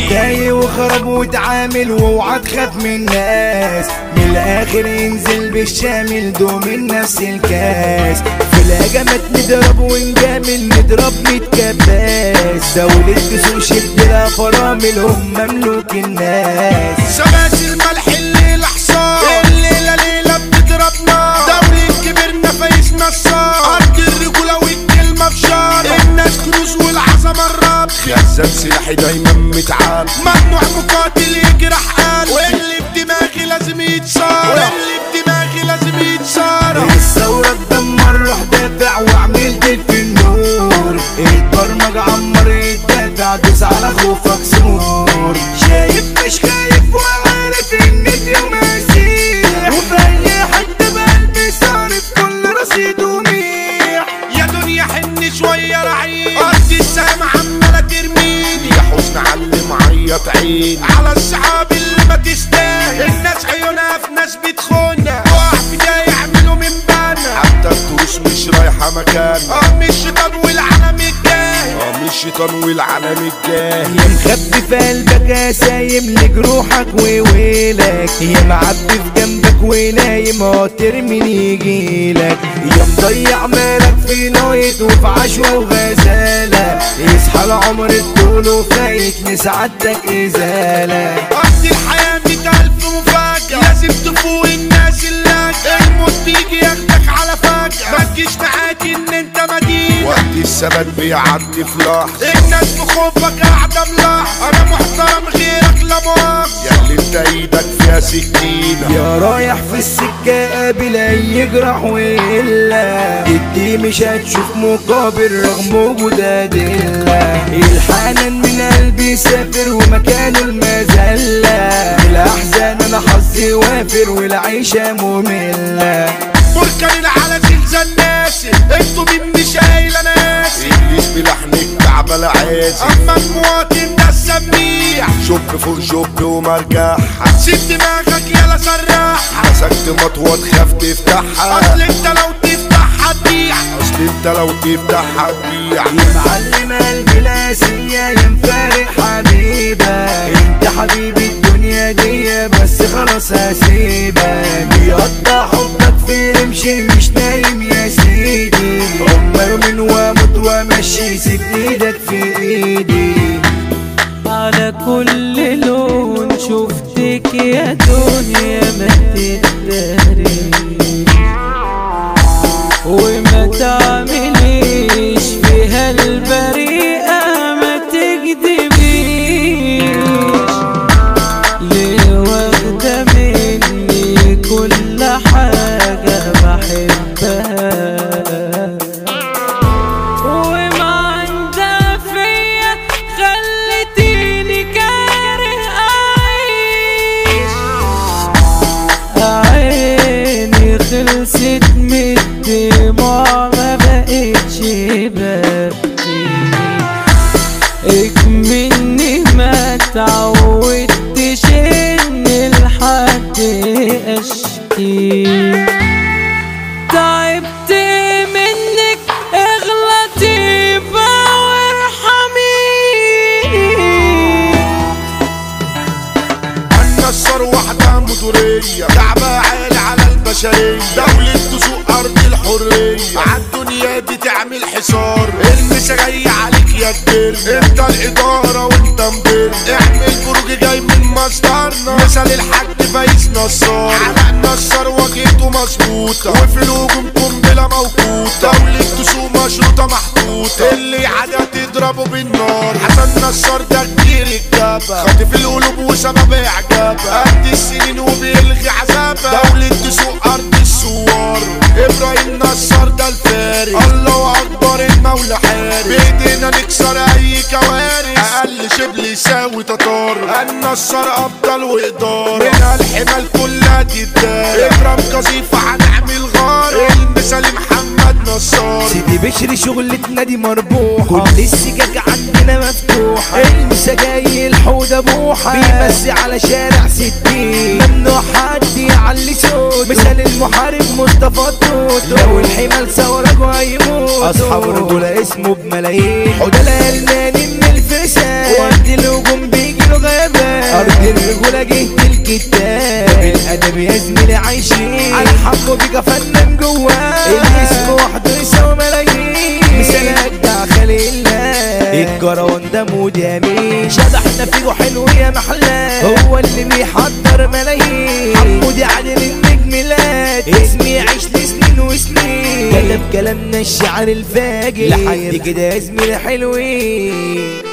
تايه وخرب وتعامل واوعى تخاف من الناس من الاخر انزل بالشامل دوم نفس الكاس في الهجمات نضرب ونجامل نضرب ميت كباس دولة بسوق شد لها فرامل هم مملوك الناس شباش الملح الليلة حصان الليلة ليلة بتضربنا دولة كبرنا فايش نصار أرض الرجولة والكلمة بشار الناس كنوز والعظمة الرب خزان سلاحي دايما متعال ممنوع مقاتل يجرح قلبي واللي بدماغي لازم يتصار واللي بدماغي لازم يتصار الثورة تدمر روح دافع وعملت في النور البرمج عمر يدافع دوس على خوفك سمور شايف مش خايف وعارف ان اليوم هسيح وفي اي حتة بقلبي صارف كل رصيد وميح يا دنيا حن شوية رعيل أرض السهم عمالة ترميني يا حسن علم عيط عين على الصحاب اللي ما تستاهل الناس عيونها في ناس بتخونها وقع في ده يعملوا من بنا حتى الدروس مش رايحة مكان اه مش شيطان والعالم الجاهل اه مش شيطان والعالم الجاهل يا مخبي في قلبك يا سايم لجروحك وويلك يا معبي في جنبك ونايم هو ترمي يجيلك يا مضيع مالك في نايت وفي عشوة وغزالة يصحى العمر الطول وفايت لسعادتك إزالة أرض الحياة مية ألف مفاجأة لازم تفوق الناس اللاجئة الموت بيجي ياخدك على فجأة ما تجيش معاك إن أنت مدينة وقت الثبات بيعدي في لحظة الناس بخوفك قاعدة ملاحظة أنا محترم غيرك لا مؤاخذة ياللي أنت إيدك فيها سكينة يا رايح في السكة قابل أي جرح وإلا ادي مش هتشوف مقابل رغم وجود أدلة الحنان من قلبي سافر ومكانه المذلة الأحزان أنا حظي وافر والعيشة مملة بركان على زلزال ناسي انتوا مين مش قايل انا اسف ابليس بلحن الكعبة العازي اما المواطن ده السميع شب فوق شب ومرجح سيب دماغك يلا سرح مسكت مطوة تخاف تفتحها اصل انت لو تفتحها تبيع اصل انت لو تفتحها تبيع يا معلم قلبي الاسية يا مفارق حبيبة انت حبيبي الدنيا دي بس خلاص هسيبك بيقطع حبك في رمشي مش نايم يا سيدي عمر من واموت وامشي سيب ايدك في ايدي على كل لون شفتك يا دنيا ما تقدري وما تعمليش فيها البريئة ما تكذبيش ليه واخدة مني كل حاجة بحبها وما عندها فيا خلتيني كاره أعيش عيني خلصت من الدموع ما بقتش ببكي اكمني ما تعودتش ان لحد اشكي تعبت منك اغلطي بقى وارحميني النصر واحدة مدورية كعبة عالي على البشرية دولة تسوق أرض الحرية عالدنيا دي تعمل حصار المسا جاي عليك يا كبير انت الإدارة وانت مدير اعمل برج جاي من مصدرنا مثل الحاج فايز نصار علاء نصر واجهته مظبوطة وفي الهجوم قنبلة موقوتة دولة تسوق مشروطة محطوطة اللي عادة تضربه بالنار حسن نصر ده كبير الجبل خاطف القلوب وسبب اعجابها قد السنين وبيلغي عذابها دولة تسوق ارض السوار ابراهيم نصر ده الفارس الله اكبر المولى حارس بايدينا نكسر اي كوارث اقل شبل يساوي تتار النصر ابطال وإقدار من الحمال كلها تدار ابراهيم قذيفة هنعمل غار المثال محمد نصار سيدي بشري شغلتنا دي مربوحة كل السكك عندنا مفتوحة المسا جاي الحوضة بوحة بيمسي على شارع ستين ممنوع حد يعلي صوته مثال المحارب مصطفى توتو لو الحمال ثورك وهيموت اصحاب رجولة اسمه بملايين حوضة الالماني من الفرسان وقت الهجوم بيجي له ارض الرجولة جهة الكتاب بالادب يا زميلي عايشين على حمو بيجا فنان جواه الاسم وحده يساوي ملايين مثال اجدع خلق الله الجروان ده مود يمين شبحنا فيه حلو يا محلاه هو اللي بيحضر ملايين حمودي عادل النجم لات اسمي يعيش لسنين وسنين كلام كلامنا الشعر الفاجر لحد كده يا زميلي حلوين